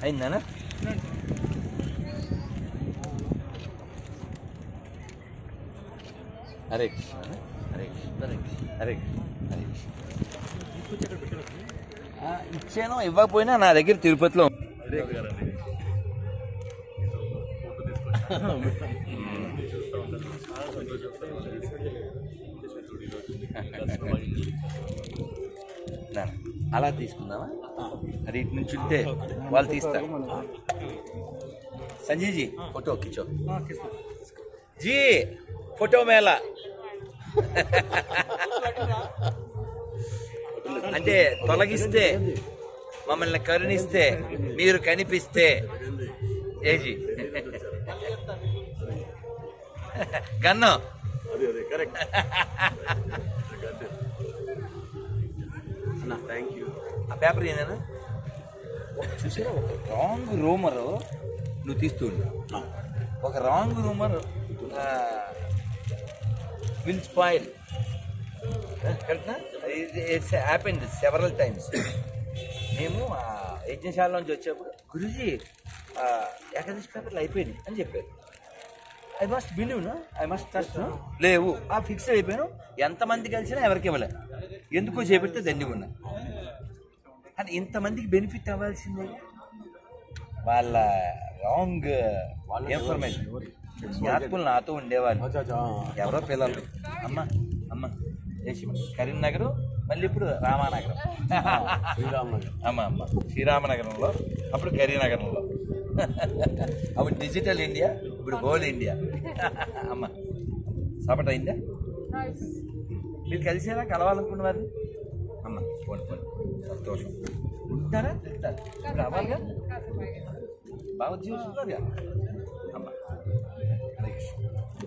అయిందా హరే కృష్ణ హరే కృష్ణ హరే కృష్ణ హరే కృష్ణ హరే కృష్ణ ఆ, ఇచ్చాను ఇవ్వకపోయినా నా దగ్గర తిరుపతిలో ఉంది. నా, అలా తీసుకుందామా అది ఇటు నుంచి ఉంటే వాళ్ళు తీస్తారు సంజయ్ జీ ఫోటో కిచో జీ ఫోటో మేళా అంటే తొలగిస్తే మమ్మల్ని కరుణిస్తే మీరు కనిపిస్తే ఏజీ గన్ను అదే అదే కరెక్ట్ అన్న థ్యాంక్ యూ ఆ పేపర్ ఏదైనా చూసారా ఒక రాంగ్ రూమర్ నువ్వు తీస్తుండు ఒక రాంగ్ రూమర్ విల్ స్పాయిల్ కరెక్ట్నా ఇట్స్ హ్యాపెండ్ సెవరల్ టైమ్స్ మేము ఆ యజ్ఞశాల నుంచి వచ్చేప్పుడు గురుజీ ఆ, ఏకాదశి పేపర్లు అయిపోయింది అని చెప్పారు I must believe no I must trust no లేవు ఆ ఫిక్స్ అయిపోయాను ఎంతమంది కలిసినా ఎవరికి ఇవ్వలే ఎందుకో చేపెడితే దండి ఉన్నా అని ఇంతమందికి బెనిఫిట్ అవ్వాల్సిందే వాళ్ళ రాంగ్ ఇన్ఫర్మేషన్ జ్ఞాపకులు నాతో ఉండేవాళ్ళు ఎవరో పిల్లలు అమ్మ అమ్మ ఏసి కరీంనగర్ మళ్ళీ ఇప్పుడు రామానగరం శ్రీరామనగర్ అమ్మ అమ్మ శ్రీరామనగరంలో అప్పుడు కరీనగరంలో అప్పుడు డిజిటల్ ఇండియా ఇప్పుడు హోల్ ఇండియా అమ్మ సపట అయిందా మీరు కలిసేలా కలవాలనుకున్న వారిని అమ్మ పోండి పోండి సంతోషం ఉంటారా ఉంటారు ఇప్పుడు అవ్వాలిగా బాగా చూస్తున్నారుగా అమ్మ హరే కృష్ణ.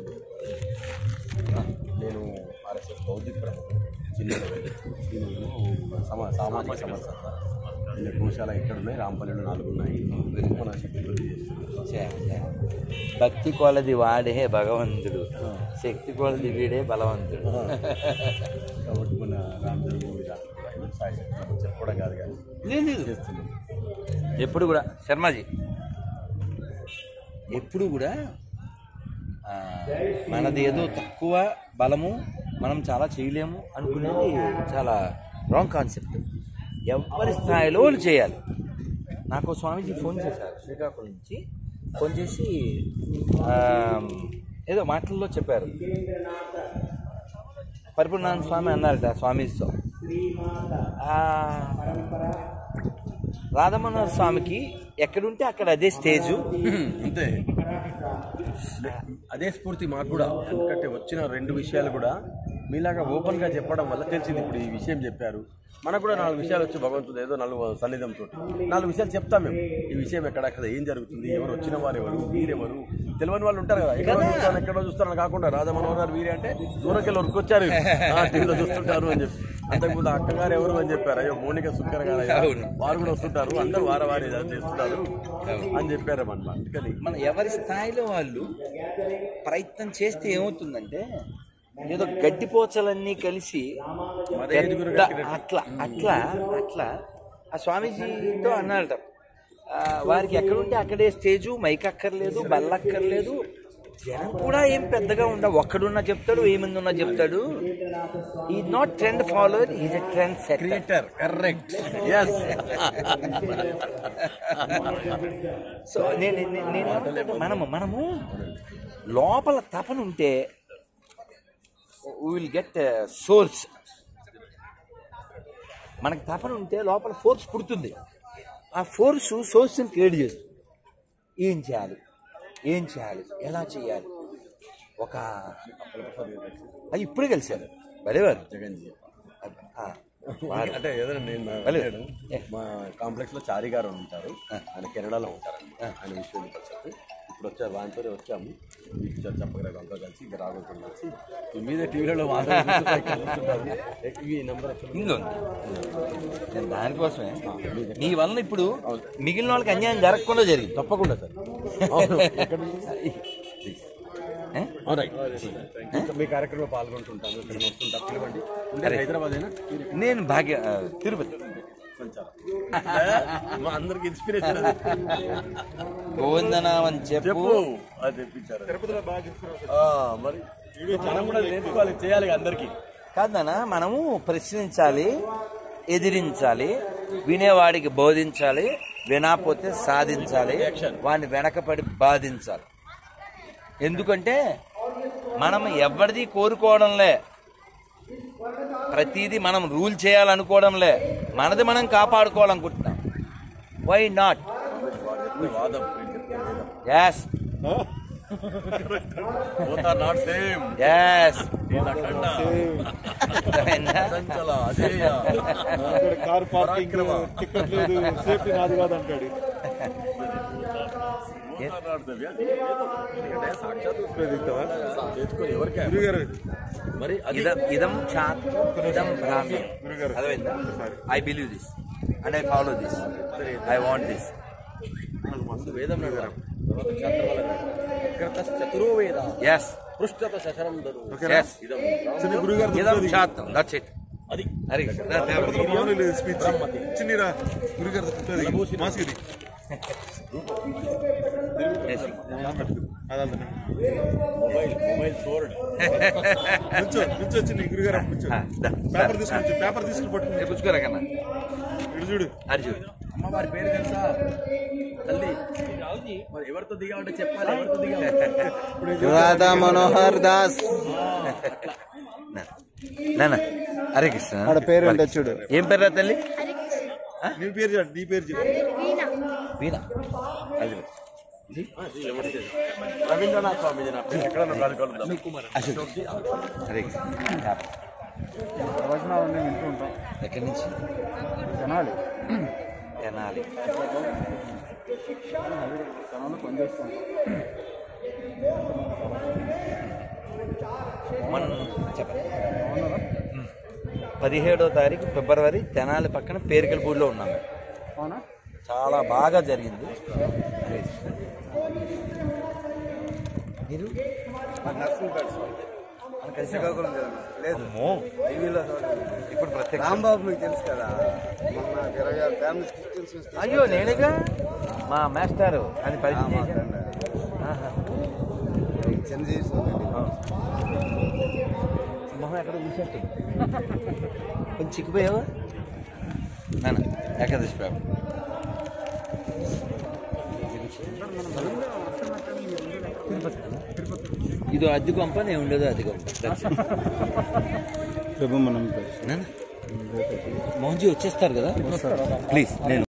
నేను ఆర్ఎస్ఎస్ బౌద్ధిక ప్రముఖుడు చిన్న సమా సామాజిక సమస్య ఇంకా గోశాల ఇక్కడ ఉన్నాయి రాంపల్లిలో నాలుగు ఉన్నాయి మన శక్తి వృద్ధి చేస్తున్నాం చే, చే. భక్తి కొలది వాడే భగవంతుడు శక్తి కొలది వీడే బలవంతుడు కాబట్టి మన రామ్ జన్మభూమి దాంట్లో కూడా ఏదో సాయి శక్తి చెప్పడం కాదు కానీ లేదు లేదు చేస్తున్నాం ఎప్పుడు కూడా శర్మాజీ ఎప్పుడు కూడా ఆ, మనది ఏదో తక్కువ బలము మనం చాలా చేయలేము అనుకునేది చాలా రాంగ్ కాన్సెప్ట్ ఎవరి స్థాయిలో వాళ్ళు చేయాలి నాకు స్వామీజీ ఫోన్ చేశారు శ్రీకాకుళం నుంచి ఫోన్ చేసి ఆ, ఏదో మాటల్లో చెప్పారు పరిపూర్ణానంద స్వామి అన్నారట స్వామీజీతో ఆ, రాధమోహన్ స్వామికి ఎక్కడుంటే అక్కడ అదే స్టేజు అంతే అదే స్ఫూర్తి మాకు కూడా ఎందుకంటే వచ్చిన రెండు విషయాలు కూడా మీలాగా ఓపెన్గా చెప్పడం వల్ల తెలిసింది ఇప్పుడు ఈ విషయం చెప్పారు మనకు కూడా నాలుగు విషయాలు వచ్చి భగవంతుడు ఏదో నాలుగు సన్నిధంతో నాలుగు విషయాలు చెప్తాం మేము ఈ విషయం ఎక్కడ అక్కడ ఏం జరుగుతుంది ఎవరు వచ్చిన వారు ఎవరు వీరెవరు తెలియని వాళ్ళు ఉంటారు కదా ఎక్కడో చూస్తాను ఎక్కడో చూస్తాను కాకుండా రాధా మనోహర్ గారు వీరే అంటే దూరంకెళ్ళి ఉరికొచ్చారు ఆ, టీవీలో చూస్తుంటారు అని చెప్పి అంతకుముందు అక్కగారు ఎవరు అని చెప్పారు అయ్యో మోనిక సుంకర్ గారు అయ్యా. అవును. వారు కూడా వస్తుంటారు అందరూ వార వారి చేస్తుంటారు అని చెప్పారు అనమాట అందుకని మన ఎవరి స్థాయిలో వాళ్ళు ప్రయత్నం చేస్తే ఏమవుతుందంటే ఏదో గడ్డిపోచలన్నీ కలిసి మరే ఐదుగురు పెద్ద- కట్టినట్టు. అట్లా అట్లా అట్లా ఆ స్వామీజీతో అన్నారట ఆ, వారికి ఎక్కడుంటే అక్కడే స్టేజు మైక్ అక్కర్లేదు బల్ల అక్కర్లేదు జనం కూడా ఏం పెద్దగా ఉండ ఒక్కడున్నా చెప్తాడు ఏమంది ఉన్నా చెప్తాడు ఈ not trend follower is a trend setter creator correct yes so నేను నేను- నేను ఏమంటానంటే మనము మనము లోపల తపన ఉంటే విల్ గెట్ సోర్స్ మనకి తపన ఉంటే లోపల ఫోర్స్ పుడుతుంది ఆ ఫోర్స్ సోర్స్ని క్రియేట్ చేస్తుంది ఏం చేయాలి ఏం చేయాలి ఎలా చేయాలి ఒక అది ఇప్పుడే కలిశారు భలేవారు జగన్ జీ ఆ, వారు. అంటే ఏదైనా నేను భలే. వెళ్ళాను. మా కాంప్లెక్స్ లో చారి గారు ఉంటారు ఆయన కెనడాలో ఉంటారు ఆయన విశ్వవిద్యాలయం ఇప్పుడు వచ్చారు వాటితో వచ్చాము మీకు చెప్పగలరు అంతా కలిసి ఇంకా రాగొట్టుకుని కలిసి మీ మీద టీవీలలో ఈ నెంబర్ ఇందులో ఉంది. నేను దానికోసమే నీ వలన ఇప్పుడు మిగిలిన వాళ్ళకి అన్యాయం జరగకుండా జరిగింది తప్పకుండా సార్ అవును. ఎక్కడ నుంచి? ఏ? రైట్ ఇంకా మీ కార్యక్రమంలో పాల్గొంటుంటాను ఇక్కడ వస్తుంటా పిలవండి ఉండే హైదరాబాద్ అయినా నేను భాగ్య ఆ, తిరుపతి సంచారం మా అందరికి ఇన్స్పిరేషన్ గోవిందనామం చెప్పు చెప్పు అది తెప్పించారు ఆ, మరి మనం కూడా నేర్చుకోవాలి చేయాలి అందరికి కాదనా మనము ప్రశ్నించాలి ఎదిరించాలి వినేవాడికి బోధించాలి వినాపోతే సాధించాలి వాడిని వెనకపడి బాధించాలి ఎందుకంటే మనం ఎవరిది కోరుకోవడంలే ప్రతిదీ మనం రూల్ చేయాలనుకోవడంలే మనది మనం కాపాడుకోవాలనుకుంటున్నాం వై నాట్ వాదం యాస్ నాట్ సేమ్ యాస్ చంచల అజేయ కార్ పార్కింగ్ పరాక్రమ. టికెట్ లేదు సేఫ్టీ నాది కాదు అంటాడు చేసుకొని ఎవరికే గురుగారు మరి అది ఇదం ఇదం చాత్ ఇదం బ్రాహ్మణ్ గురుగారు. అర్థమైందా I believe this and I follow this I want this మస్తు వేదం నగరం చతురో వేద ఎస్ పృష్ఠత శశరం దరు Yes. ఇదం చిన్న గురుగారు ఇదం చాత్తం దట్స్ ఇట్ అది హరి లేదు స్పీచ్ చిన్నరా గురుగారు దొరుకుతుంది మాస్క్ ఇది అదంతా మొబైల్ మొబైల్ చూడండి నుంచో నుంచో చిన్న గురుగారు నుంచో పేపర్ తీసుకొని పేపర్ తీసుకుని పట్టుకుని పుచ్చుకోరా కన్నా ఇటు చూడు అర్జున్ అమ్మవారి పేరు తెలుసా తల్లి మరి ఎవరితో దిగామంటే చెప్పాలి ఎవరితో దిగాము రాధా మనోహర్ దాస్ నాన్న హరే కృష్ణ ఆడ పేరు ఉంటే చూడు ఏం పేరు తల్లి నీ పేరు చెప్పు నీ పేరు చెప్పు వీణ అది రవీంద్రనాథ్ స్వామి ఇది నా పేరు ఎక్కడ కలుగుతాం హరే కృష్ణ ప్రవచనాలన్నీ వింటూ ఉంటాం ఎక్కడి నుంచి జనాలు తెనాలి జనాలు పనిచేస్తూ ఉంటాం మనం చెప్పండి పదిహేడో తారీఖు ఫిబ్రవరి తెనాలి పక్కన పేరికలపూడిలో ఉన్నాం మేము. అవునా చాలా బాగా జరిగింది మీరు శ్రీకాకుళం లేదు అమ్మో, టీవీలో ఇప్పుడు ప్రత్యేక రాంబాబు మీకు తెలుసు కదా మొన్న ఇరవై ఆరు ఫ్యామిలీస్ క్రిస్టియన్స్ అయ్యో నేనేగా మా మాస్టారు అని పరిచయం చేశాను. ఆహా. చిరంజీవి మొహం ఎక్కడ చూసేట్టు కొంచెం చిక్కిపోయావా నాన్న ఏకాదశి బాబు ఇది అద్దె కొంప నేను ఉండేది అద్దె కొంప That's it. ప్రభు మనం నాన్న మోహన్జీ వచ్చేస్తారు కదా ప్లీజ్ నేను